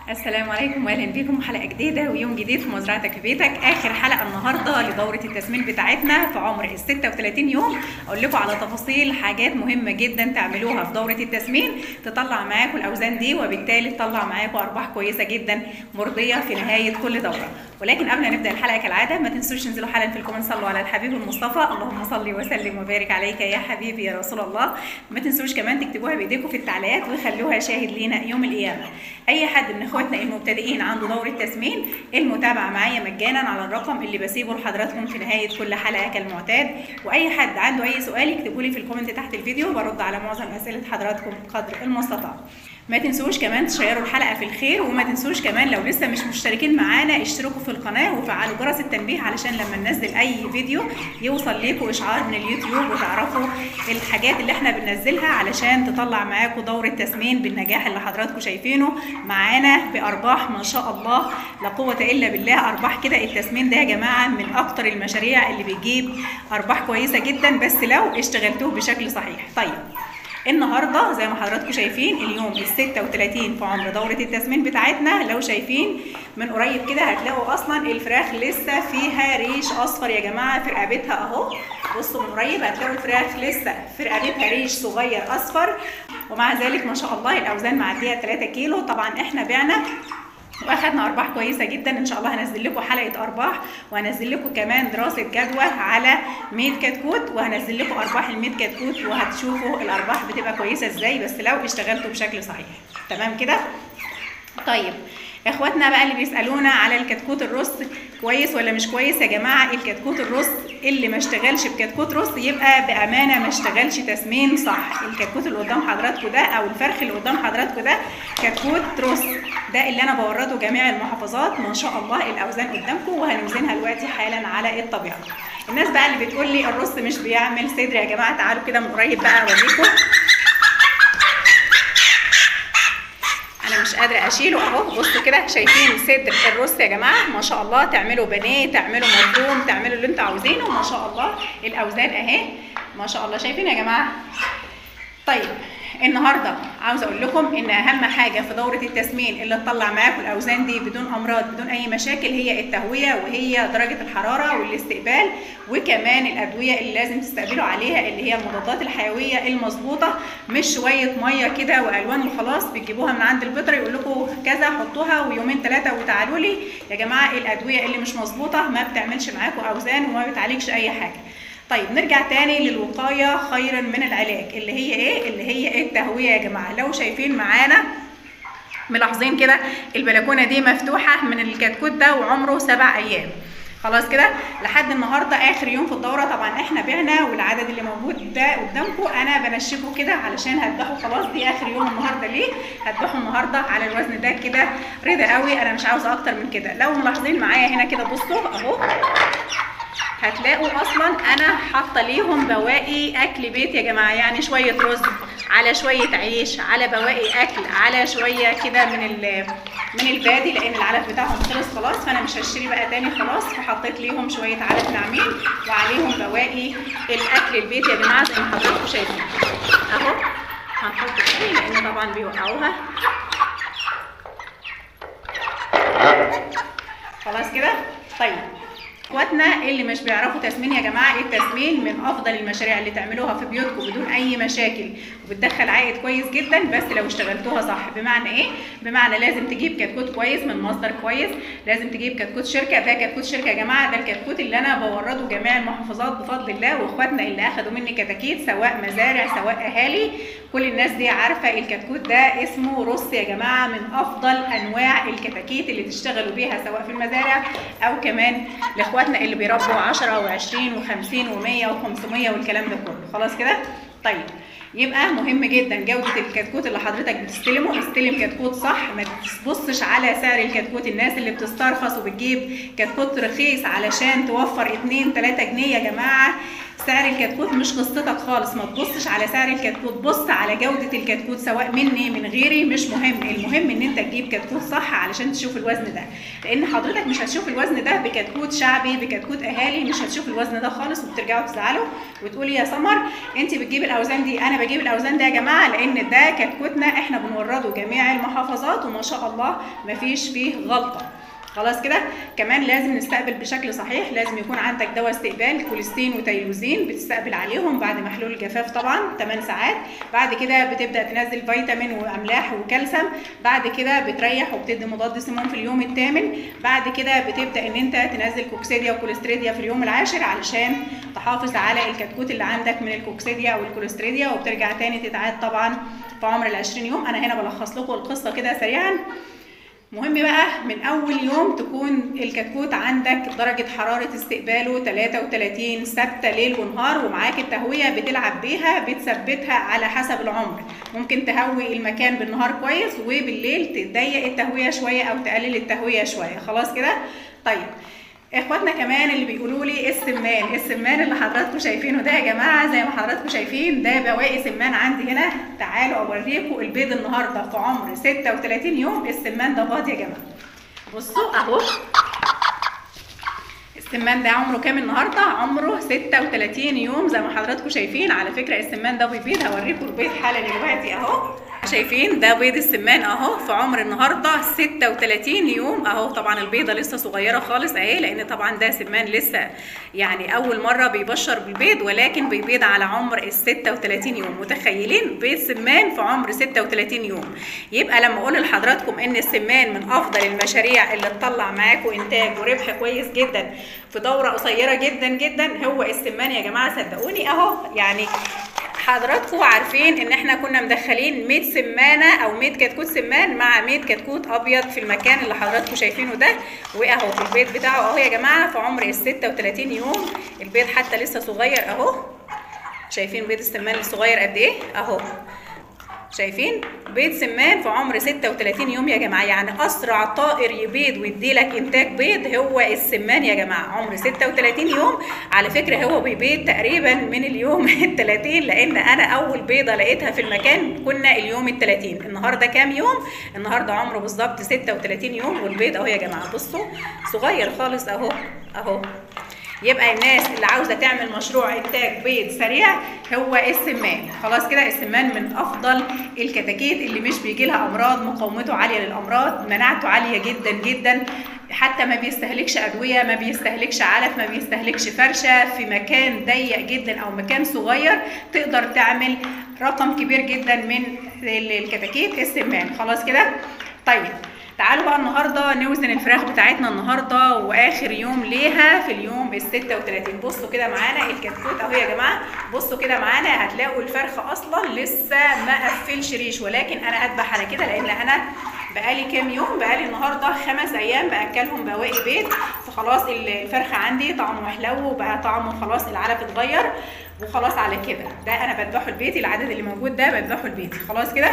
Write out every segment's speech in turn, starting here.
السلام عليكم واهلا بكم حلقه جديده ويوم جديد في مزرعتك في بيتك اخر حلقه النهارده لدوره التسمين بتاعتنا في عمر ال 36 يوم اقول لكم على تفاصيل حاجات مهمه جدا تعملوها في دوره التسمين تطلع معاكم الاوزان دي وبالتالي تطلع معاكم ارباح كويسه جدا مرضيه في نهايه كل دوره ولكن قبل ما نبدا الحلقه كالعاده ما تنسوش تنزلوا حالا في الكومنت صلوا على الحبيب المصطفى اللهم صل وسلم وبارك عليك يا حبيبي يا رسول الله ما تنسوش كمان تكتبوها بايديكم في التعليقات وخلوها شاهد لينا يوم القيامه اي حد من اخواتنا المبتدئين عنده دوره تسمين المتابعه معايا مجانا على الرقم اللي بسيبه لحضراتكم في نهايه كل حلقه كالمعتاد واي حد عنده اي سؤال يكتبوا لي في الكومنت تحت الفيديو برد على معظم اسئله حضراتكم قدر المستطاع ما تنسوش كمان تشيروا الحلقه في الخير وما تنسوش كمان لو لسه مش مشتركين معانا اشتركوا في القناه وفعلوا جرس التنبيه علشان لما ننزل اي فيديو يوصل لكم اشعار من اليوتيوب وتعرفوا الحاجات اللي احنا بننزلها علشان تطلع معاكم دوره تسمين بالنجاح اللي حضراتكم شايفينه معانا بارباح ما شاء الله لا قوه الا بالله ارباح كده التسمين ده يا جماعه من اكتر المشاريع اللي بيجيب ارباح كويسه جدا بس لو اشتغلتوه بشكل صحيح طيب النهارده زي ما حضراتكم شايفين اليوم ال 36 في عمر دوره التسمين بتاعتنا لو شايفين من قريب كده هتلاقوا اصلا الفراخ لسه فيها ريش اصفر يا جماعه في رقبتها اهو بصوا من قريب هتلاقوا الفراخ لسه في رقبتها ريش صغير اصفر ومع ذلك ما شاء الله الاوزان معديه 3 كيلو طبعا احنا بعنا واخدنا ارباح كويسه جدا ان شاء الله هنزل لكم حلقه ارباح وهنزل لكم كمان دراسه جدوى على 100 كتكوت وهنزل لكم ارباح ال 100 كتكوت وهتشوفوا الارباح بتبقى كويسه ازاي بس لو اشتغلتوا بشكل صحيح تمام كده طيب اخواتنا بقى اللي بيسالونا على الكتكوت الرص كويس ولا مش كويس يا جماعه الكتكوت الرص اللي ما اشتغلش بكتكوت رص يبقى بامانه ما اشتغلش تسمين صح الكتكوت اللي قدام حضراتكم ده او الفرخ اللي قدام حضراتكم ده كتكوت رص ده اللي انا بورده جميع المحافظات ما شاء الله الاوزان قدامكم وهنوزنها دلوقتي حالا على الطبيعه الناس بقى اللي بتقول لي الرص مش بيعمل صدر يا جماعه تعالوا كده من قريب بقى اوريكم انا مش قادره اشيله اهو بصوا كده شايفين صدر الرز يا جماعه ما شاء الله تعملوا بانيه تعملوا مفروم تعملوا اللي انتوا عاوزينه ما شاء الله الاوزان اهي ما شاء الله شايفين يا جماعه طيب النهارده عاوزه اقول لكم ان اهم حاجه في دوره التسمين اللي تطلع معاكم الاوزان دي بدون امراض بدون اي مشاكل هي التهويه وهي درجه الحراره والاستقبال وكمان الادويه اللي لازم تستقبلوا عليها اللي هي المضادات الحيويه المظبوطه مش شويه ميه كده والوان وخلاص بتجيبوها من عند البيطري يقول لكم كذا حطوها ويومين ثلاثه وتعالوا لي يا جماعه الادويه اللي مش مظبوطه ما بتعملش معاكم اوزان وما بتعالجش اي حاجه طيب نرجع تاني للوقايه خيرا من العلاج اللي هي ايه اللي هي التهويه يا جماعه لو شايفين معانا ملاحظين كده البلكونه دي مفتوحه من الكتكوت ده وعمره سبع ايام خلاص كده لحد النهارده اخر يوم في الدوره طبعا احنا بعنا والعدد اللي موجود ده قدامكم انا بنشفه كده علشان هذبحه خلاص دي اخر يوم النهارده ليه هذبحه النهارده على الوزن ده كده رضا قوي انا مش عاوزه اكتر من كده لو ملاحظين معايا هنا كده بصوا اهو هتلاقوا اصلا انا حاطه ليهم بواقي اكل بيت يا جماعه يعني شويه رز على شويه عيش على بواقي اكل على شويه كده من ال من البادي لان العلف بتاعهم خلص خلاص فانا مش هشتري بقى تاني خلاص فحطيت ليهم شويه علف ناعمين وعليهم بواقي الاكل البيت يا جماعه زي ما حضراتكم شايفين اهو هنحط تاني لان طبعا بيوقعوها خلاص كده طيب اخواتنا اللي مش بيعرفوا تسمين يا جماعه التسمين من افضل المشاريع اللي تعملوها في بيوتكم بدون اي مشاكل وبتدخل عائد كويس جدا بس لو اشتغلتوها صح بمعنى ايه بمعنى لازم تجيب كتكوت كويس من مصدر كويس لازم تجيب كتكوت شركه ده كتكوت شركه يا جماعه ده الكتكوت اللي انا بورده جميع المحافظات بفضل الله واخواتنا اللي اخدوا مني كتاكيت سواء مزارع سواء اهالي كل الناس دي عارفه الكتكوت ده اسمه رص يا جماعه من افضل انواع الكتاكيت اللي تشتغلوا بيها سواء في المزارع او كمان لاخواتنا اللي بيربوا 10 و20 و50 و100 و500 والكلام ده كله خلاص كده طيب يبقى مهم جدا جودة الكتكوت اللي حضرتك بتستلمه استلم كتكوت صح ما تبصش على سعر الكتكوت الناس اللي بتسترخص وبتجيب كتكوت رخيص علشان توفر 2 3 جنيه يا جماعة سعر الكتكوت مش قصتك خالص ما تبصش على سعر الكتكوت بص على جودة الكتكوت سواء مني من غيري مش مهم المهم ان انت تجيب كتكوت صح علشان تشوف الوزن ده لان حضرتك مش هتشوف الوزن ده بكتكوت شعبي بكتكوت اهالي مش هتشوف الوزن ده خالص وبترجعوا تزعلوا وتقولي يا سمر انت بتجيب الاوزان دي انا بجيب الاوزان ده يا جماعه لان ده كتكوتنا احنا بنورده جميع المحافظات وما شاء الله مفيش فيه غلطه خلاص كده كمان لازم نستقبل بشكل صحيح لازم يكون عندك دواء استقبال كوليستين وتيلوزين بتستقبل عليهم بعد محلول الجفاف طبعا 8 ساعات بعد كده بتبدا تنزل فيتامين واملاح وكالسيوم بعد كده بتريح وبتدي مضاد سموم في اليوم الثامن بعد كده بتبدا ان انت تنزل كوكسيديا وكوليستريديا في اليوم العاشر علشان تحافظ على الكتكوت اللي عندك من الكوكسيديا او الكوليستريديا وبترجع تاني تتعاد طبعا في عمر ال 20 يوم انا هنا بلخص لكم القصه كده سريعا مهم بقى من اول يوم تكون الكتكوت عندك درجه حراره استقباله 33 ثابته ليل ونهار ومعاك التهويه بتلعب بيها بتثبتها على حسب العمر ممكن تهوي المكان بالنهار كويس وبالليل تضيق التهويه شويه او تقلل التهويه شويه خلاص كده طيب اخواتنا كمان اللي بيقولوا لي السمان السمان اللي حضراتكم شايفينه ده يا جماعه زي ما حضراتكم شايفين ده بواقي سمان عندي هنا تعالوا اوريكم البيض النهارده في عمر 36 يوم السمان ده باض يا جماعه بصوا اهو السمان ده عمره كام النهارده عمره 36 يوم زي ما حضراتكم شايفين على فكره السمان ده بيبيض هوريكم البيض حالا دلوقتي اهو شايفين ده بيض السمان اهو في عمر النهارده 36 يوم اهو طبعا البيضه لسه صغيره خالص اهي لان طبعا ده سمان لسه يعني اول مره بيبشر بالبيض ولكن بيبيض على عمر ال 36 يوم متخيلين بيض سمان في عمر 36 يوم يبقى لما اقول لحضراتكم ان السمان من افضل المشاريع اللي تطلع معاكم انتاج وربح كويس جدا في دوره قصيره جدا جدا هو السمان يا جماعه صدقوني اهو يعني حضراتكم عارفين ان احنا كنا مدخلين 100 سمانه او 100 كتكوت سمان مع 100 كتكوت ابيض في المكان اللي حضراتكم شايفينه ده واهو في البيض بتاعه اهو يا جماعه في عمر ال 36 يوم البيض حتى لسه صغير اهو شايفين بيض السمان الصغير قد ايه اهو شايفين بيض سمان في عمر 36 يوم يا جماعه يعني اسرع طائر يبيض ويديلك انتاج بيض هو السمان يا جماعه عمر 36 يوم على فكره هو بيبيض تقريبا من اليوم ال 30 لان انا اول بيضه لقيتها في المكان كنا اليوم ال 30 النهارده كام يوم النهارده عمره بالظبط 36 يوم والبيض اهو يا جماعه بصوا صغير خالص اهو اهو يبقى الناس اللي عاوزه تعمل مشروع انتاج بيض سريع هو السمان خلاص كده السمان من افضل الكتاكيت اللي مش بيجي لها امراض مقاومته عاليه للامراض مناعته عاليه جدا جدا حتى ما بيستهلكش ادويه ما بيستهلكش علف ما بيستهلكش فرشه في مكان ضيق جدا او مكان صغير تقدر تعمل رقم كبير جدا من الكتاكيت السمان خلاص كده طيب تعالوا بقى النهارده نوزن الفراخ بتاعتنا النهارده واخر يوم ليها في اليوم ال 36 بصوا كده معانا الكتكوت اهو يا جماعه بصوا كده معانا هتلاقوا الفرخ اصلا لسه ما قفلش ريش ولكن انا اذبح على كده لان انا بقالي كام يوم بقالي النهارده خمس ايام باكلهم بواقي بيض فخلاص الفرخه عندي طعمه حلو وبقى طعمه خلاص العلف اتغير وخلاص على كده ده انا بذبحه لبيتي العدد اللي موجود ده بذبحه لبيتي خلاص كده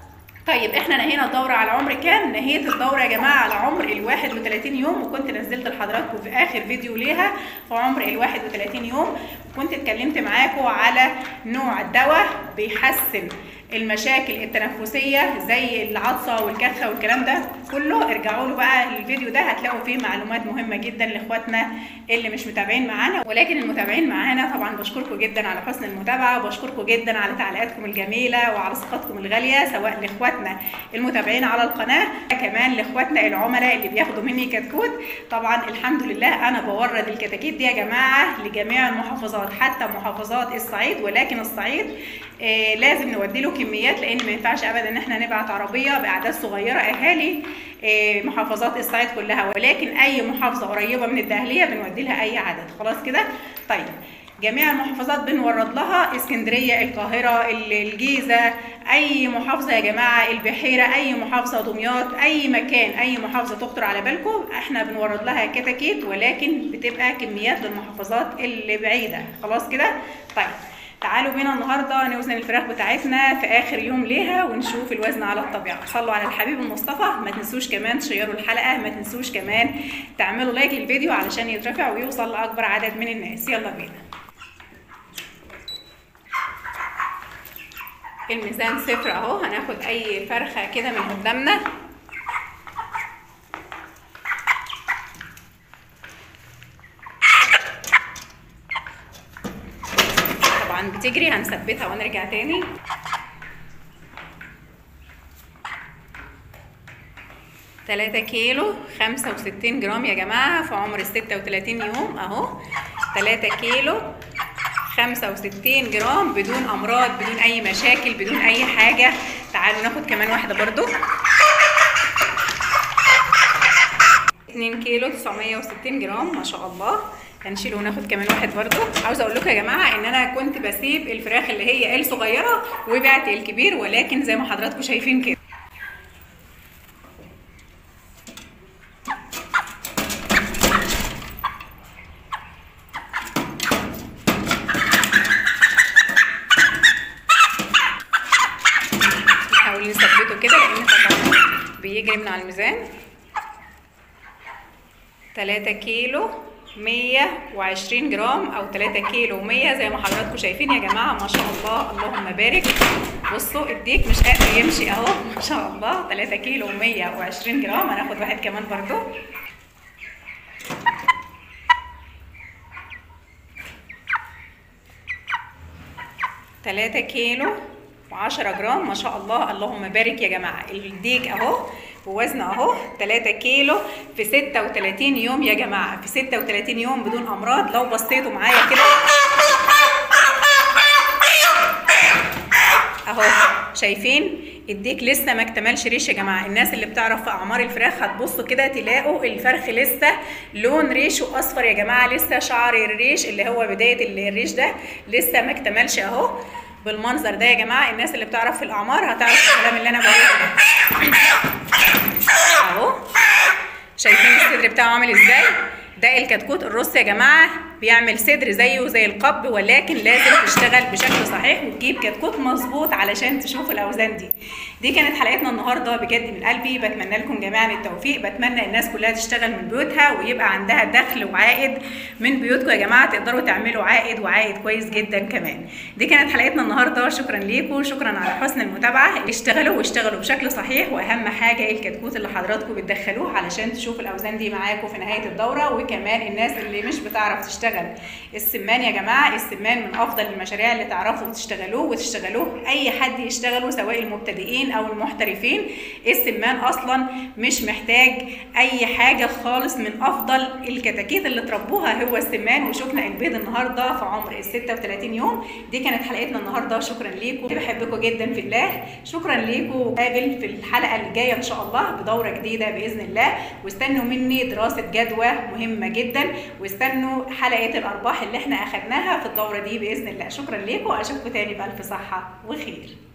طيب احنا نهينا الدوره على عمر كام؟ نهيت الدوره يا جماعه على عمر ال 31 يوم وكنت نزلت لحضراتكم في اخر فيديو ليها في عمر ال 31 يوم وكنت اتكلمت معاكم على نوع الدواء بيحسن المشاكل التنفسيه زي العطسه والكخه والكلام ده كله ارجعوا له بقى الفيديو ده هتلاقوا فيه معلومات مهمه جدا لاخواتنا اللي مش متابعين معانا ولكن المتابعين معانا طبعا بشكركم جدا على حسن المتابعه وبشكركم جدا على تعليقاتكم الجميله وعلى ثقتكم الغاليه سواء لاخواتنا المتابعين على القناه كمان لاخواتنا العملاء اللي بياخدوا مني كتكوت طبعا الحمد لله انا بورد الكتاكيت دي يا جماعه لجميع المحافظات حتى محافظات الصعيد ولكن الصعيد آه لازم نودي له كميات لان ما ينفعش ابدا ان احنا نبعت عربيه باعداد صغيره اهالي آه محافظات الصعيد كلها ولكن اي محافظه قريبه من الدهليه بنودي لها اي عدد خلاص كده طيب جميع المحافظات بنورد لها اسكندريه القاهره الجيزه اي محافظه يا جماعه البحيره اي محافظه دمياط اي مكان اي محافظه تخطر على بالكم احنا بنورد لها كتاكيت ولكن بتبقى كميات للمحافظات اللي بعيده خلاص كده طيب تعالوا بينا النهارده نوزن الفراخ بتاعتنا في اخر يوم ليها ونشوف الوزن على الطبيعه صلوا على الحبيب المصطفى ما تنسوش كمان تشيروا الحلقه ما تنسوش كمان تعملوا لايك للفيديو علشان يترفع ويوصل لاكبر عدد من الناس يلا بينا الميزان صفر اهو هناخد اي فرخه كده من قدامنا طبعا بتجري هنثبتها ونرجع تاني تلاتة كيلو خمسة وستين جرام يا جماعة في عمر الستة وتلاتين يوم اهو تلاتة كيلو خمسة وستين جرام بدون أمراض بدون أي مشاكل بدون أي حاجة تعالوا ناخد كمان واحدة برضو اتنين كيلو تسعمية وستين جرام ما شاء الله هنشيله وناخد كمان واحد برضو عاوزه اقول لكم يا جماعه ان انا كنت بسيب الفراخ اللي هي الصغيره وبعت الكبير ولكن زي ما حضراتكم شايفين كده نحاول نثبته كده لان طبعا بيجري من على الميزان 3 كيلو 120 جرام او 3 كيلو 100 زي ما حضراتكم شايفين يا جماعه ما شاء الله اللهم بارك بصوا الديك مش قادر يمشي اهو ما شاء الله 3 كيلو 120 جرام هناخد واحد كمان برضو تلاتة كيلو وعشرة جرام ما شاء الله اللهم بارك يا جماعة الديك اهو ووزنه اهو 3 كيلو في 36 يوم يا جماعة في 36 يوم بدون امراض لو بصيتوا معايا كده اهو شايفين الديك لسه ما اكتملش ريش يا جماعه الناس اللي بتعرف في اعمار الفراخ هتبصوا كده تلاقوا الفرخ لسه لون ريشه اصفر يا جماعه لسه شعر الريش اللي هو بدايه الريش ده لسه ما اكتملش اهو بالمنظر ده يا جماعه الناس اللي بتعرف في الاعمار هتعرف الكلام اللي انا بقوله ده اهو شايفين الصدر بتاعه عامل ازاي ده الكتكوت الرص يا جماعه بيعمل صدر زيه زي القب ولكن لازم تشتغل بشكل صحيح وتجيب كتكوت مظبوط علشان تشوفوا الاوزان دي دي كانت حلقتنا النهارده بجد من قلبي بتمنى لكم جميعا التوفيق بتمنى الناس كلها تشتغل من بيوتها ويبقى عندها دخل وعائد من بيوتكم يا جماعه تقدروا تعملوا عائد وعائد كويس جدا كمان دي كانت حلقتنا النهارده شكرا ليكم شكرا على حسن المتابعه اشتغلوا واشتغلوا بشكل صحيح واهم حاجه الكتكوت اللي حضراتكم بتدخلوه علشان تشوفوا الاوزان دي معاكم في نهايه الدوره وكمان الناس اللي مش بتعرف تشتغل السمان يا جماعه السمان من افضل المشاريع اللي تعرفوا تشتغلوه وتشتغلوه اي حد يشتغله سواء المبتدئين او المحترفين السمان اصلا مش محتاج اي حاجه خالص من افضل الكتاكيت اللي تربوها هو السمان وشفنا البيض النهارده في عمر ال 36 يوم دي كانت حلقتنا النهارده شكرا ليكم بحبكم جدا في الله شكرا ليكم قابل في الحلقه اللي جايه ان شاء الله بدوره جديده باذن الله واستنوا مني دراسه جدوى مهمه جدا واستنوا حلقه الارباح اللي احنا اخدناها في الدوره دي باذن الله شكرا ليكم اشوفكم تاني بالف صحه وخير